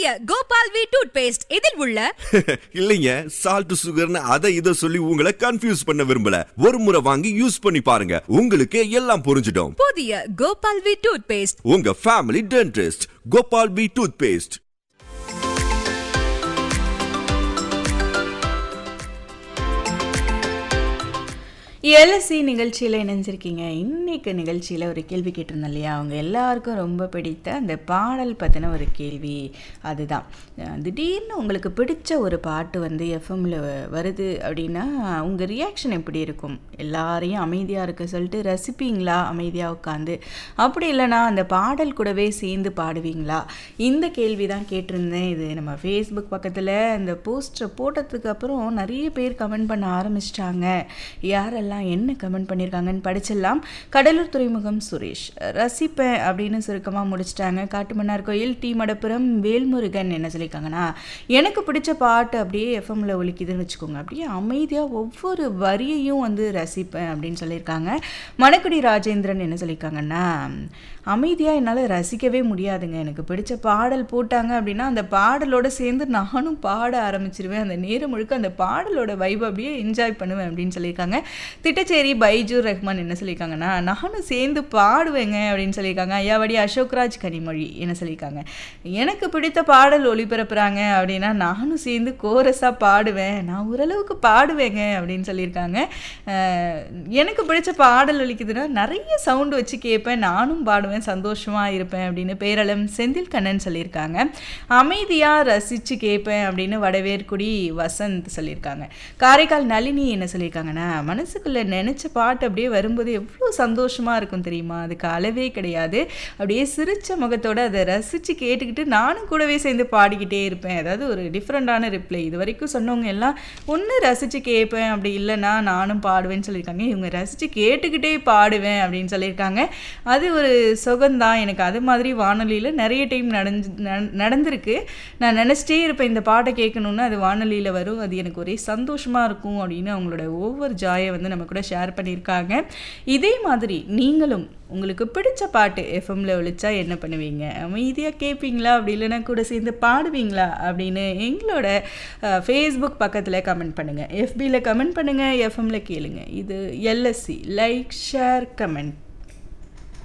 புதிய Gopal V tooth paste இதில் உள்ள இல்லைங்க சால்ட் சுகர்னு அதை இதை சொல்லி உங்களை கன்ஃபியூஸ் பண்ண விரும்பல ஒரு முறை வாங்கி யூஸ் பண்ணி பாருங்க உங்களுக்கு எல்லாம் புரிஞ்சிடும் புதிய கோபால் வி டூத் பேஸ்ட் உங்க family dentist Gopal P toothpaste LSC நிகழ்ச்சியில் இணைஞ்சிருக்கீங்க இன்னைக்கு நிகழ்ச்சியில் ஒரு கேள்வி கேட்டிருந்தேன் இல்லையா அவங்க எல்லாருக்கும் ரொம்ப பிடித்த அந்த பாடல் பற்றின ஒரு கேள்வி அதுதான் அஹ் திடீர்னு உங்களுக்கு பிடிச்ச ஒரு பாட்டு வந்து எஃப்எம்ல வருது அப்படின்னா உங்கள் ரியாக்ஷன் எப்படி இருக்கும் எல்லாரையும் அமைதியாக இருக்க சொல்லிட்டு ரசிப்பீங்களா அமைதியாக உட்காந்து அப்படி இல்லைனா அந்த பாடல் கூடவே சேர்ந்து பாடுவீங்களா இந்த கேள்வி தான் கேட்டிருந்தேன் இது நம்ம ஃபேஸ்புக் பக்கத்தில் இந்த போஸ்டரை போட்டதுக்கு அப்புறம் நிறைய பேர் கமெண்ட் பண்ண ஆரம்பிச்சிட்டாங்க யாரெல்லாம் என்ன கமெண்ட் பண்ணியிருக்காங்கன்னு படிச்சிடலாம் கடலூர் துறைமுகம் சுரேஷ் ரசிப்பேன் அப்படின்னு சுருக்கமாக முடிச்சிட்டாங்க காட்டுமன்னார் கோயில் டி மடப்புரம் வேல்முருகன் என்ன சொல்லியிருக்காங்கன்னா எனக்கு பிடிச்ச பாட்டு அப்படியே எஃப்எம்ல ஒலிக்குதுன்னு வச்சுக்கோங்க அப்படியே அமைதியாக ஒவ்வொரு வரியையும் வந்து ரசிப்பேன் அப்படின்னு சொல்லியிருக்காங்க மணக்குடி ராஜேந்திரன் என்ன சொல்லியிருக்காங்கன்னா அமைதியாக என்னால் ரசிக்கவே முடியாதுங்க எனக்கு பிடிச்ச பாடல் போட்டாங்க அப்படின்னா அந்த பாடலோட சேர்ந்து நானும் பாட ஆரம்பிச்சிருவேன் அந்த நேரம் முழுக்க அந்த பாடலோட வைப் அப்படியே என்ஜாய் பண்ணுவேன் அப்படின்னு சொல்லியிருக்காங்க திட்டச்சேரி பைஜூர் ரஹ்மான் என்ன சொல்லியிருக்காங்கன்னா நானும் சேர்ந்து பாடுவேங்க அப்படின்னு சொல்லியிருக்காங்க ஐயாவடி அசோக்ராஜ் கனிமொழி என்ன சொல்லியிருக்காங்க எனக்கு பிடித்த பாடல் ஒளிபரப்புறாங்க அப்படின்னா நானும் சேர்ந்து கோரஸாக பாடுவேன் நான் ஓரளவுக்கு பாடுவேங்க அப்படின்னு சொல்லியிருக்காங்க அஹ், எனக்கு பிடிச்ச பாடல் ஒலிக்குதுன்னா நிறைய சவுண்டு வச்சு கேட்பேன் நானும் பாடுவேன் சந்தோஷமாக இருப்பேன் அப்படின்னு பேரளம் செந்தில் கண்ணன் சொல்லியிருக்காங்க அமைதியாக ரசித்து கேட்பேன் அப்படின்னு வடவேற்குடி வசந்த் சொல்லியிருக்காங்க காரைக்கால் நளினி என்ன சொல்லியிருக்காங்கன்னா மனசுக்குள்ளே நினச்ச பாட்டு அப்படியே வரும்போது எவ்வளோ சந்தோஷமாக இருக்கும் தெரியுமா அதுக்கு அளவே கிடையாது அப்படியே சிரிச்ச முகத்தோட அதை ரசித்து கேட்டுக்கிட்டு நானும் கூடவே சேர்ந்து பாடிக்கிட்டே இருப்பேன் அதாவது ஒரு டிஃப்ரெண்ட்டான ரிப்ளை இது வரைக்கும் சொன்னவங்க எல்லாம் ஒன்று ரசித்து கேட்பேன் அப்படி இல்லைன்னா நானும் பாடுவேன்னு சொல்லியிருக்காங்க இவங்க ரசித்து கேட்டுக்கிட்டே பாடுவேன் அப்படின்னு சொல்லியிருக்காங்க அது ஒரு சுகம்தான் எனக்கு அது மாதிரி வானொலியில் நிறைய டைம் நடந்து நட- நடந்திருக்கு நான் நினச்சிட்டே இருப்பேன் இந்த பாட்டை கேட்கணுன்னு அது வானொலியில் வரும் அது எனக்கு ஒரே சந்தோஷமாக இருக்கும் அப்படின்னு அவங்களோட ஒவ்வொரு ஜாயை வந்து நம்ம கூட ஷேர் பண்ணியிருக்காங்க இதே மாதிரி நீங்களும் உங்களுக்கு பிடிச்ச பாட்டு எஃப்எம்ல ஒழிச்சா என்ன பண்ணுவீங்க அமைதியாக கேட்பீங்களா அப்படி இல்லைன்னா கூட சேர்ந்து பாடுவீங்களா அப்படின்னு எங்களோட ஃபேஸ்புக் பக்கத்தில் கமெண்ட் பண்ணுங்கள் எஃபியில் கமெண்ட் பண்ணுங்கள் எஃப்எம்ல கேளுங்க இது எல்எஸ்சி லைக் ஷேர் கமெண்ட்